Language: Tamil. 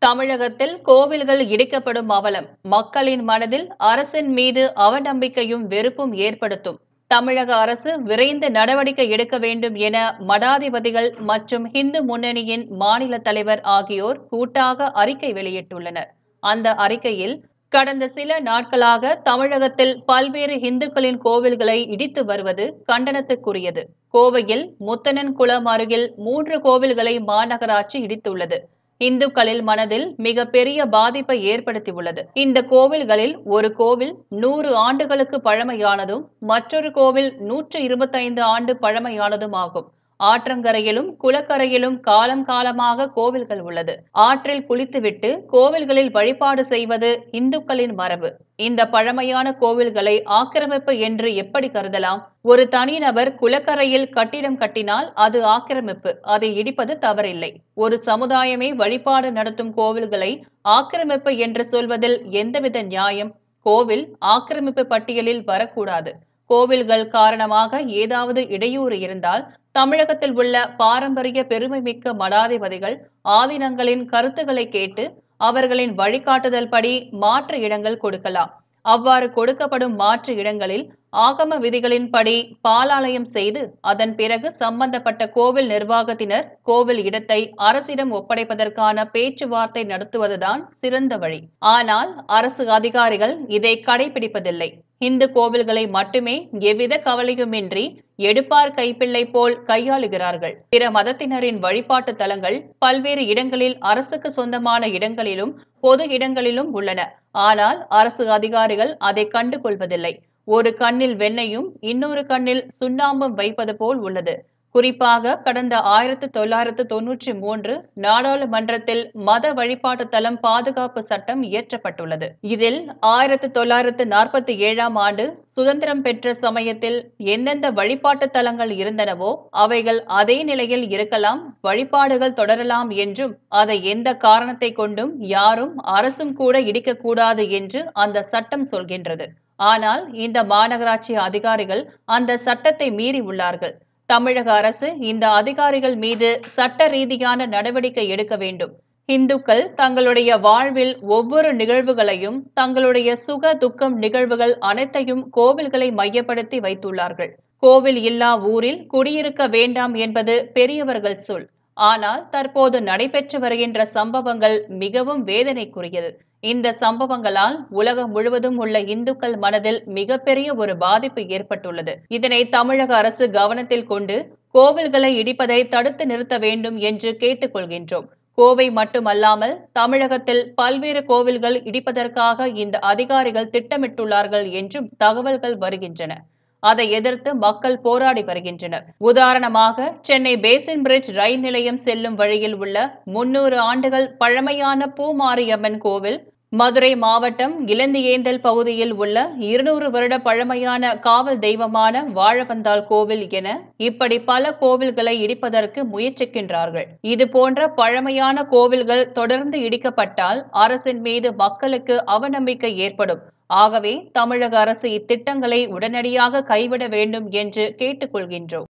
தமிழகத்தில் கோவில்கள் இடிக்கப்படும் அவலம் மக்களின் மனதில் அரசின் மீது அவநம்பிக்கையும் வெறுப்பும் ஏற்படுத்தும் தமிழக அரசு விரைந்து நடவடிக்கை எடுக்க வேண்டும் என மடாதிபதிகள் மற்றும் இந்து முன்னணியின் மாநில தலைவர் ஆகியோர் கூட்டாக அறிக்கை வெளியிட்டுள்ளனர் அந்த அறிக்கையில் கடந்த சில நாட்களாக தமிழகத்தில் பல்வேறு இந்துக்களின் கோவில்களை இடித்து வருவது கண்டனத்துக்குரியது கோவையில் முத்தனன் குளம் அருகில் மூன்று கோவில்களை மாநகராட்சி இடித்துள்ளது இந்துக்களில் மனதில் மிக பெரிய பாதிப்பை ஏற்படுத்தியுள்ளது இந்த கோவில்களில் ஒரு கோவில் நூறு ஆண்டுகளுக்கு பழமையானதும் மற்றொரு கோவில் நூற்று இருபத்தைந்து ஆண்டு பழமையானதும் ஆகும் ஆற்றங்கரையிலும் குளக்கரையிலும் காலம் காலமாக கோவில்கள் உள்ளது ஆற்றில் குளித்துவிட்டு கோவில்களில் வழிபாடு செய்வது இந்துக்களின் மரபு இந்த பழமையான கோவில்களை ஆக்கிரமிப்பு என்று எப்படி கருதலாம் ஒரு தனிநபர் குளக்கரையில் கட்டிடம் கட்டினால் அது ஆக்கிரமிப்பு அதை இடிப்பது தவறில்லை ஒரு சமுதாயமே வழிபாடு நடத்தும் கோவில்களை ஆக்கிரமிப்பு என்று சொல்வதில் எந்தவித நியாயம் கோவில் ஆக்கிரமிப்பு பட்டியலில் வரக்கூடாது கோவில்கள் காரணமாக ஏதாவது இடையூறு இருந்தால் தமிழகத்தில் உள்ள பாரம்பரிய பெருமைமிக்க மடாதிபதிகள் ஆதீனங்களின் கருத்துக்களை கேட்டு அவர்களின் வழிகாட்டுதல் படி மாற்று இடங்கள் கொடுக்கலாம் அவ்வாறு கொடுக்கப்படும் மாற்று இடங்களில் ஆகம விதிகளின்படி பாலாலயம் செய்து அதன் பிறகு சம்பந்தப்பட்ட கோவில் நிர்வாகத்தினர் கோவில் இடத்தை அரசிடம் ஒப்படைப்பதற்கான பேச்சுவார்த்தை நடத்துவதுதான் சிறந்த வழி ஆனால் அரசு அதிகாரிகள் இதை கடைபிடிப்பதில்லை இந்து கோவில்களை மட்டுமே எவ்வித கவலையுமின்றி எடுப்பார் கைப்பிள்ளை போல் கையாளுகிறார்கள் பிற மதத்தினரின் வழிபாட்டு தலங்கள் பல்வேறு இடங்களில் அரசுக்கு சொந்தமான இடங்களிலும் பொது இடங்களிலும் உள்ளன ஆனால் அரசு அதிகாரிகள் அதை கண்டு கொள்வதில்லை ஒரு கண்ணில் வெண்ணையும் இன்னொரு கண்ணில் சுண்ணாம்பும் வைப்பது போல் உள்ளது குறிப்பாக கடந்த ஆயிரத்து தொள்ளாயிரத்து தொன்னூற்றி மூன்று நாடாளுமன்றத்தில் மத வழிபாட்டு தலம் பாதுகாப்பு சட்டம் இயற்றப்பட்டுள்ளது இதில் ஆயிரத்து தொள்ளாயிரத்து நாற்பத்தி ஏழாம் ஆண்டு சுதந்திரம் பெற்ற சமயத்தில் எந்தெந்த வழிபாட்டு தலங்கள் இருந்தனவோ அவைகள் அதே நிலையில் இருக்கலாம் வழிபாடுகள் தொடரலாம் என்றும் அதை எந்த காரணத்தை கொண்டும் யாரும் அரசும் கூட இடிக்கக்கூடாது என்று அந்த சட்டம் சொல்கின்றது ஆனால் இந்த மாநகராட்சி அதிகாரிகள் அந்த சட்டத்தை மீறி உள்ளார்கள் தமிழக அரசு இந்த அதிகாரிகள் மீது சட்ட ரீதியான நடவடிக்கை எடுக்க வேண்டும் இந்துக்கள் தங்களுடைய வாழ்வில் ஒவ்வொரு நிகழ்வுகளையும் தங்களுடைய சுக துக்கம் நிகழ்வுகள் அனைத்தையும் கோவில்களை மையப்படுத்தி வைத்துள்ளார்கள் கோவில் இல்லா ஊரில் குடியிருக்க வேண்டாம் என்பது பெரியவர்கள் சொல் ஆனால் தற்போது நடைபெற்று வருகின்ற சம்பவங்கள் மிகவும் வேதனைக்குரியது இந்த சம்பவங்களால் உலகம் முழுவதும் உள்ள இந்துக்கள் மனதில் மிகப்பெரிய ஒரு பாதிப்பு ஏற்பட்டுள்ளது இதனை தமிழக அரசு கவனத்தில் கொண்டு கோவில்களை இடிப்பதை தடுத்து நிறுத்த வேண்டும் என்று கேட்டுக்கொள்கின்றோம் கோவை மட்டுமல்லாமல் தமிழகத்தில் பல்வேறு கோவில்கள் இடிப்பதற்காக இந்த அதிகாரிகள் திட்டமிட்டுள்ளார்கள் என்றும் தகவல்கள் வருகின்றன அதை எதிர்த்து மக்கள் போராடி வருகின்றனர் உதாரணமாக சென்னை பேசின் பிரிட்ஜ் ரயில் நிலையம் செல்லும் வழியில் உள்ள முன்னூறு ஆண்டுகள் பழமையான பூமாரியம்மன் கோவில் மதுரை மாவட்டம் இளந்தியேந்தல் பகுதியில் உள்ள இருநூறு வருட பழமையான காவல் தெய்வமான வாழவந்தால் கோவில் என இப்படி பல கோவில்களை இடிப்பதற்கு முயற்சிக்கின்றார்கள் இது போன்ற பழமையான கோவில்கள் தொடர்ந்து இடிக்கப்பட்டால் அரசின் மீது மக்களுக்கு அவநம்பிக்கை ஏற்படும் ஆகவே தமிழக அரசு இத்திட்டங்களை உடனடியாக கைவிட வேண்டும் என்று கேட்டுக்கொள்கின்றோம்